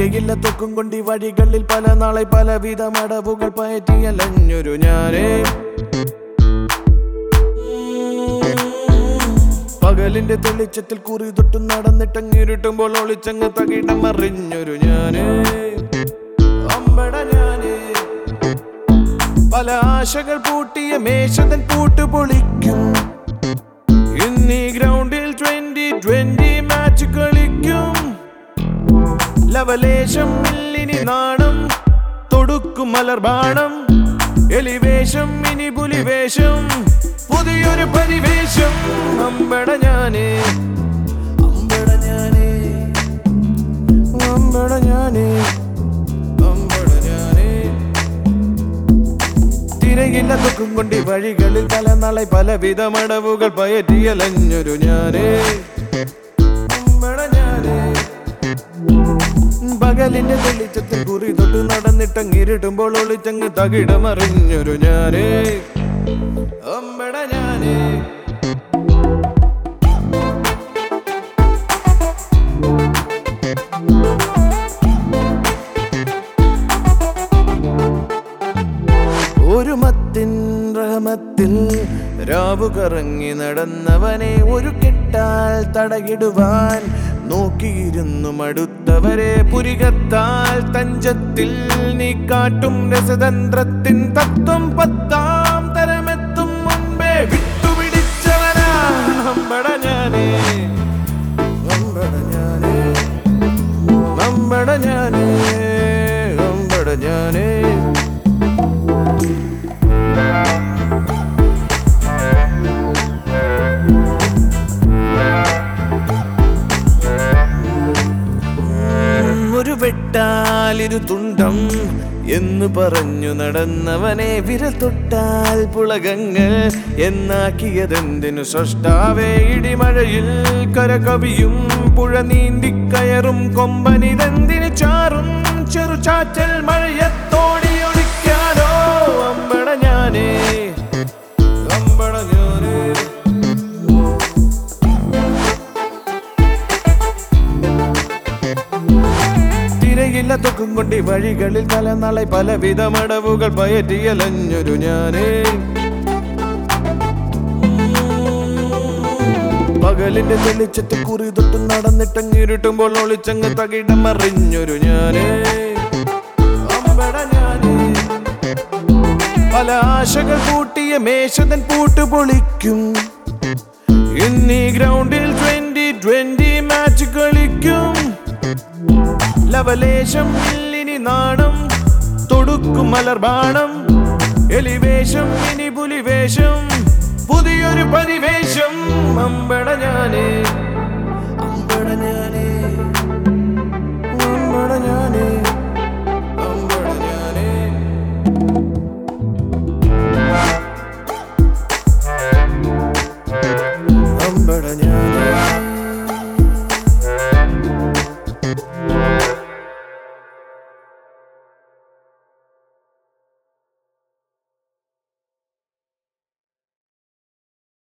തിരയില്ല തൊക്കും കൊണ്ടി വഴികളിൽ പല നാളെ പലവിധ മടവുകൾ പയറ്റിയലഞ്ഞൊരു ഞാനേ പകലിന്റെ തെളിച്ചത്തിൽ കുറി തൊട്ട് നടന്നിട്ടങ്ങിരുട്ടുമ്പോൾ ഒളിച്ചങ്ങ് തകിടം മറിഞ്ഞൊരു ഞാനേ അമ്പട ഞാനേ പല ആശകൾ പൂട്ടിയ മേശതൻ പൂട്ട് പൊളിക്കും ഇന്നീ ഗ്രൗണ്ടിൽ ട്വന്റി ട്വന്റി മാച്ച് കളിക്കും ലവലേശം മില്ലിനി നാണം തൊടുക്കും മലർബാണം എലിവേഷം ഇനി പുലിവേഷം പുതിയൊരു പരിവേഷം അമ്പട ഞാനേ അമ്പട ഞാനേ അമ്പട ഞാനേ അമ്പട ഞാനേ തിരയില്ല തൊക്കും കൊണ്ട് വഴികളിൽ പല നാളെ പലവിധ മടവുകൾ പയറ്റിയലഞ്ഞൊരു ഞാനേ അമ്പട ഞാനേ പകലിന്റെ തെളിച്ചത്തിൽ കുറി തൊട്ട് നടന്നിട്ടങ്ങിരുട്ടുമ്പോൾ ഒളിച്ചങ്ങ് തകിടമറിഞ്ഞൊരു ഞാനേ അമ്പട ഞാനേ ഒരു മത്തിൻ റഹമത്തിൽ രാവു കറങ്ങി നടന്നവനെ ഒരു കെട്ടാൽ തടയിടുവാൻ നോക്കിയിരുന്നു മടുത്തവരെ പുരികത്താൽ തഞ്ചത്തിൽ നീ കാട്ടും രസതന്ത്രത്തിൻ തത്വം പത്താം തരമെത്തും മുൻപേ വിട്ടുപിടിച്ചവനാ അമ്പട ഞാനേ അമ്പട ഞാനേ അമ്പട ഞാനേ അമ്പട ഞാനേ ഒരു വെട്ടാലിരു തുണ്ടം എന്ന് പറഞ്ഞു നടന്നവനെ വിരൽ തൊട്ടാൽ പുളകങ്ങൾ എന്നാക്കിയതെന്തിനു സൃഷ്ടാവേ ഇടിമഴയിൽ കരകവിയും പുഴ നീന്തിക്കയറും കൊമ്പനിതെന്തിനു ചാറും ചെറുചാറ്റൽ മഴയത്തോടി ഒളിക്കാനോ അമ്പട ഞാനേ അമ്പട ഞാനേ തിരയില്ല തൊക്കും കൊണ്ട് വഴികളിൽ പല നാളെ പലവിധ മടവുകൾ പയറ്റിയലഞ്ഞൊരു ഞാനേ പകലിന്റെ തെളിച്ചത്തിൽ കുറി തൊട്ട് നടന്നിട്ടങ്ങിരുട്ടുമ്പോൾ ഒളിച്ചങ്ങ് തകിടം മറിഞ്ഞൊരു ഞാനേ അമ്പട ഞാനേ പല ആശകൾ കൂട്ടിയ മേശതൻ പൂട്ട് പൊളിക്കും ഇന്നീ ഗ്രൗണ്ടിൽ ട്വന്റി ട്വന്റി മാച്ച് കളിക്കും ലവലേശം ഇല്ലിനി നാണം തൊടുക്കും മലർബാണം എലിവേഷം ഇനി പുലിവേഷം പുതിയൊരു പരിവേഷം അമ്പട ഞാനേ അമ്പട ഞാനേ അമ്പട ഞാനേ അമ്പട ഞാനേ അമ്പട ഞാനേ